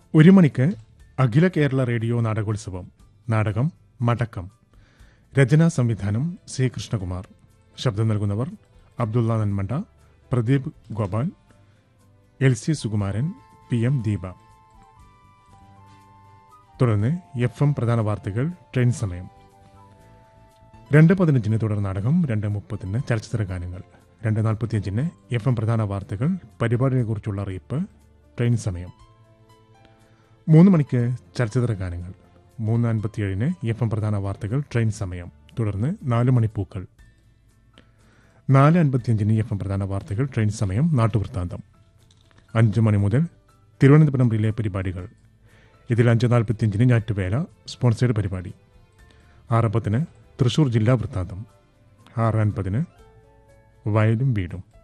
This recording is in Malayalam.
ഒരു മണിക്ക് അഖില കേരള റേഡിയോ നാടകോത്സവം നാടകം മടക്കം രചനാ സംവിധാനം സി കൃഷ്ണകുമാർ ശബ്ദം നൽകുന്നവർ Abdulla Nanmanda Pradeep Gopal L C Sukumaran P M Deepa തുടർന്ന് എഫ് എം പ്രധാന വാർത്തകൾ ട്രെയിൻ സമയം രണ്ട് പതിനഞ്ചിന് തുടർ നാടകം രണ്ട് മുപ്പതിന് ചലച്ചിത്ര ഗാനങ്ങൾ രണ്ട് നാൽപ്പത്തിയഞ്ചിന് എഫ് എം പ്രധാന വാർത്തകൾ പരിപാടിയെക്കുറിച്ചുള്ള അറിയിപ്പ് ട്രെയിൻ സമയം മൂന്ന് മണിക്ക് ചലച്ചിത്ര ഗാനങ്ങൾ മൂന്ന് അൻപത്തിയേഴിന് എഫ് എം പ്രധാന വാർത്തകൾ ട്രെയിൻ സമയം തുടർന്ന് നാല് മണിപ്പൂക്കൾ നാല് അൻപത്തിയഞ്ചിന് എഫ് എം പ്രധാന വാർത്തകൾ ട്രെയിൻ സമയം നാട്ടുവൃത്താന്തം അഞ്ച് മണി മുതൽ തിരുവനന്തപുരം റിലേ പരിപാടികൾ ഇതിൽ അഞ്ച് നാൽപ്പത്തിയഞ്ചിന് ഞാറ്റുവേല സ്പോൺസേഡ് പരിപാടി ആറ് പത്തിന് തൃശൂർ ജില്ലാ വൃത്താന്തം ആറ് അൻപതിന് വയലും വീടും